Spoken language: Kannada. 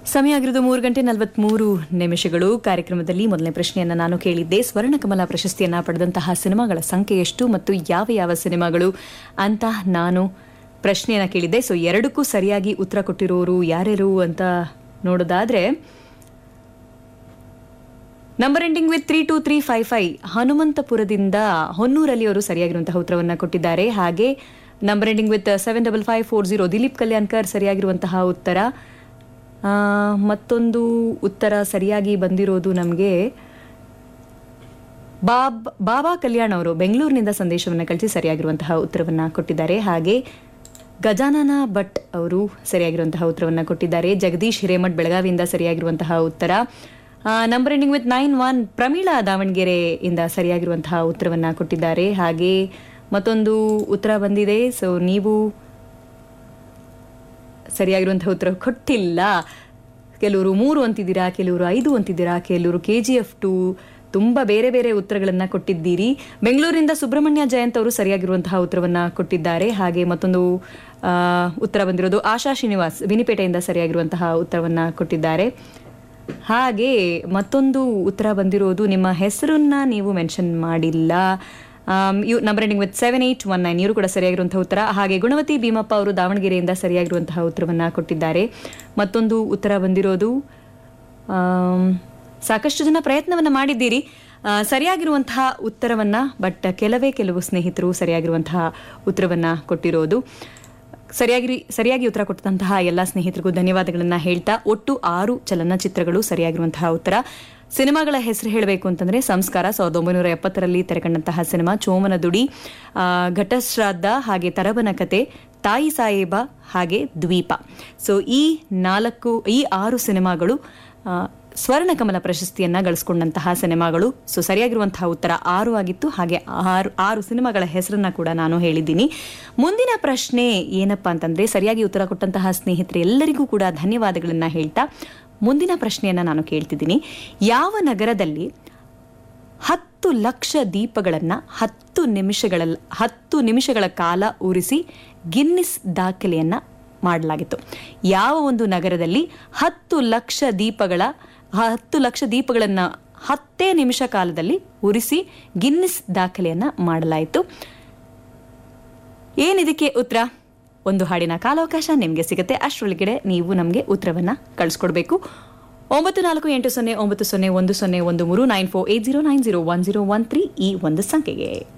ಸಮಯ ಆಗಿರೋದು ಮೂರು ಗಂಟೆ ನಲವತ್ಮೂರು ನಿಮಿಷಗಳು ಕಾರ್ಯಕ್ರಮದಲ್ಲಿ ಮೊದಲನೇ ಪ್ರಶ್ನೆಯನ್ನ ನಾನು ಕೇಳಿದ್ದೆ ಸ್ವರ್ಣಕಮಲ ಪ್ರಶಸ್ತಿಯನ್ನ ಪಡೆದಂತಹ ಸಿನಿಮಾಗಳ ಸಂಖ್ಯೆ ಎಷ್ಟು ಮತ್ತು ಯಾವ ಯಾವ ಸಿನಿಮಾಗಳು ಅಂತ ನಾನು ಪ್ರಶ್ನೆಯನ್ನ ಕೇಳಿದ್ದೆ ಸೊ ಎರಡಕ್ಕೂ ಸರಿಯಾಗಿ ಉತ್ತರ ಕೊಟ್ಟಿರೋರು ಯಾರ್ಯಾರು ಅಂತ ನೋಡೋದಾದ್ರೆ number ending with three two three five five ಹನುಮಂತಪುರದಿಂದ ಹೊನ್ನೂರಲ್ಲಿ ಅವರು ಸರಿಯಾಗಿರುವಂತಹ ಉತ್ತರವನ್ನು ಕೊಟ್ಟಿದ್ದಾರೆ ಹಾಗೆ number ending with seven double five four zero Dilip Kalyankar ಸರಿಯಾಗಿರುವಂತಹ ಉತ್ತರ ಆ, ಮತ್ತೊಂದು ಉತ್ತರ ಸರಿಯಾಗಿ ಬಂದಿರೋದು ನಮಗೆ ಬಾಬ್ ಬಾಬಾ ಕಲ್ಯಾಣ್ ಅವರು ಬೆಂಗಳೂರಿನಿಂದ ಸಂದೇಶವನ್ನು ಕಳಿಸಿ ಸರಿಯಾಗಿರುವಂತಹ ಉತ್ತರವನ್ನು ಕೊಟ್ಟಿದ್ದಾರೆ ಹಾಗೆ ಗಜಾನನ ಭಟ್ ಅವರು ಸರಿಯಾಗಿರುವಂತಹ ಉತ್ತರವನ್ನು ಕೊಟ್ಟಿದ್ದಾರೆ ಜಗದೀಶ್ ಹಿರೇಮಠ್ ಬೆಳಗಾವಿಯಿಂದ ಸರಿಯಾಗಿರುವಂತಹ ಉತ್ತರ number ending with nine one Pramila ದಾವಣಗೆರೆಯಿಂದ ಸರಿಯಾಗಿರುವಂತಹ ಉತ್ತರವನ್ನು ಕೊಟ್ಟಿದ್ದಾರೆ ಹಾಗೆ ಮತ್ತೊಂದು ಉತ್ತರ ಬಂದಿದೆ ಸೊ ನೀವು ಸರಿಯಾಗಿರುವಂತಹ ಉತ್ತರ ಕೊಟ್ಟಿಲ್ಲ ಕೆಲವರು ಮೂರು ಅಂತಿದ್ದೀರಾ ಕೆಲವರು ಐದು ಅಂತಿದ್ದೀರಾ ಕೆಲವರು ಕೆ ಜಿ ಎಫ್ ಟು ತುಂಬ ಬೇರೆ ಬೇರೆ ಉತ್ತರಗಳನ್ನು ಕೊಟ್ಟಿದ್ದೀರಿ ಬೆಂಗಳೂರಿನಿಂದ ಸುಬ್ರಹ್ಮಣ್ಯ ಜಯಂತ್ ಅವರು ಸರಿಯಾಗಿರುವಂತಹ ಉತ್ತರವನ್ನು ಕೊಟ್ಟಿದ್ದಾರೆ ಹಾಗೆ ಮತ್ತೊಂದು ಆ, ಉತ್ತರ ಬಂದಿರೋದು ಆಶಾ ಶ್ರೀನಿವಾಸ್ ವಿನಿಪೇಟೆಯಿಂದ ಸರಿಯಾಗಿರುವಂತಹ ಉತ್ತರವನ್ನು ಕೊಟ್ಟಿದ್ದಾರೆ ಹಾಗೆ ಮತ್ತೊಂದು ಉತ್ತರ ಬಂದಿರೋದು ನಿಮ್ಮ ಹೆಸರನ್ನ ನೀವು ಮೆನ್ಷನ್ ಮಾಡಿಲ್ಲ ಆಮ್, ಇವ್ number ending with seven eight one nine ಇವರು ಕೂಡ ಸರಿಯಾಗಿರುವಂತಹ ಉತ್ತರ ಹಾಗೆ ಗುಣವತಿ ಭೀಮಪ್ಪ ಅವರು ದಾವಣಗೆರೆಯಿಂದ ಸರಿಯಾಗಿರುವಂತಹ ಉತ್ತರವನ್ನು ಕೊಟ್ಟಿದ್ದಾರೆ ಮತ್ತೊಂದು ಉತ್ತರ ಬಂದಿರೋದು ಆಮ್, ಸಾಕಷ್ಟು ಜನ ಪ್ರಯತ್ನವನ್ನು ಮಾಡಿದ್ದೀರಿ ಆ, ಸರಿಯಾಗಿರುವಂತಹ ಉತ್ತರವನ್ನ ಬಟ್ ಕೆಲವೇ ಕೆಲವು ಸ್ನೇಹಿತರು ಸರಿಯಾಗಿರುವಂತಹ ಉತ್ತರವನ್ನ ಕೊಟ್ಟಿರೋದು ಸರಿಯಾಗಿ ಸರಿಯಾಗಿ ಉತ್ತರ ಕೊಟ್ಟಂತಹ ಎಲ್ಲ ಸ್ನೇಹಿತರಿಗೂ ಧನ್ಯವಾದಗಳನ್ನ ಹೇಳ್ತಾ ಒಟ್ಟು ಆರು ಚಲನಚಿತ್ರಗಳು ಸರಿಯಾಗಿರುವಂತಹ ಉತ್ತರ ಸಿನಿಮಾಗಳ ಹೆಸರು ಹೇಳಬೇಕು ಅಂತಂದ್ರೆ ಸಂಸ್ಕಾರ ಸಾವಿರದ ಒಂಬೈನೂರ ಎಪ್ಪತ್ತರಲ್ಲಿ ತೆರೆಕಂಡಂತಹ ಸಿನಿಮಾ ಚೋಮನ ದುಡಿ ಆ, ಘಟಶ್ರಾದ್ದ ಹಾಗೆ ತರಬನ ಕತೆ ತಾಯಿ ಸಾಹೇಬ ಹಾಗೆ ದ್ವೀಪ ಸೊ ಈ ನಾಲ್ಕು ಈ ಆರು ಸಿನಿಮಾಗಳು ಆ, ಸ್ವರ್ಣಕಮಲ ಪ್ರಶಸ್ತಿಯನ್ನ ಗಳಿಸ್ಕೊಂಡಂತಹ ಸಿನಿಮಾಗಳು ಸೊ ಸರಿಯಾಗಿರುವಂತಹ ಉತ್ತರ ಆರು ಆಗಿತ್ತು ಹಾಗೆ ಆರು ಆರು ಸಿನಿಮಾಗಳ ಹೆಸರನ್ನ ಕೂಡ ನಾನು ಹೇಳಿದ್ದೀನಿ ಮುಂದಿನ ಪ್ರಶ್ನೆ ಏನಪ್ಪಾ ಅಂತಂದ್ರೆ ಸರಿಯಾಗಿ ಉತ್ತರ ಕೊಟ್ಟಂತಹ ಸ್ನೇಹಿತರೆ ಎಲ್ಲರಿಗೂ ಕೂಡ ಧನ್ಯವಾದಗಳನ್ನ ಹೇಳ್ತಾ ಮುಂದಿನ ಪ್ರಶ್ನೆಯನ್ನ ನಾನು ಕೇಳ್ತಿದ್ದೀನಿ ಯಾವ ನಗರದಲ್ಲಿ ಹತ್ತು ಲಕ್ಷ ದೀಪಗಳನ್ನ ಹತ್ತು ನಿಮಿಷಗಳ ಹತ್ತು ನಿಮಿಷಗಳ ಕಾಲ ಉರಿಸಿ ಗಿನ್ನಿಸ್ ದಾಖಲೆಯನ್ನ ಮಾಡಲಾಗಿತ್ತು ಯಾವ ಒಂದು ನಗರದಲ್ಲಿ ಹತ್ತು ಲಕ್ಷ ದೀಪಗಳ ಹತ್ತು ಲಕ್ಷ ದೀಪಗಳನ್ನ ಹತ್ತೇ ನಿಮಿಷ ಕಾಲದಲ್ಲಿ ಉರಿಸಿ ಗಿನ್ನಿಸ್ ದಾಖಲೆಯನ್ನ ಮಾಡಲಾಯಿತು ಏನಿದಕ್ಕೆ ಉತ್ತರ ಒಂದು ಹಾಡಿನ ಕಾಲಾವಕಾಶ ನಿಮಗೆ ಸಿಗುತ್ತೆ ಅಷ್ಟರೊಳಗಡೆ ನೀವು ನಮಗೆ ಉತ್ತರವನ್ನ ಕಳಿಸ್ಕೊಡ್ಬೇಕು ಒಂಬತ್ತು ನಾಲ್ಕು ಎಂಟು ಸೊನ್ನೆ ಒಂಬತ್ತು ಸೊನ್ನೆ ಒಂದು ಸೊನ್ನೆ ಒಂದು ಮೂರು nine four eight zero nine zero one zero one three ಈ ಒಂದು ಸಂಖ್ಯೆಗೆ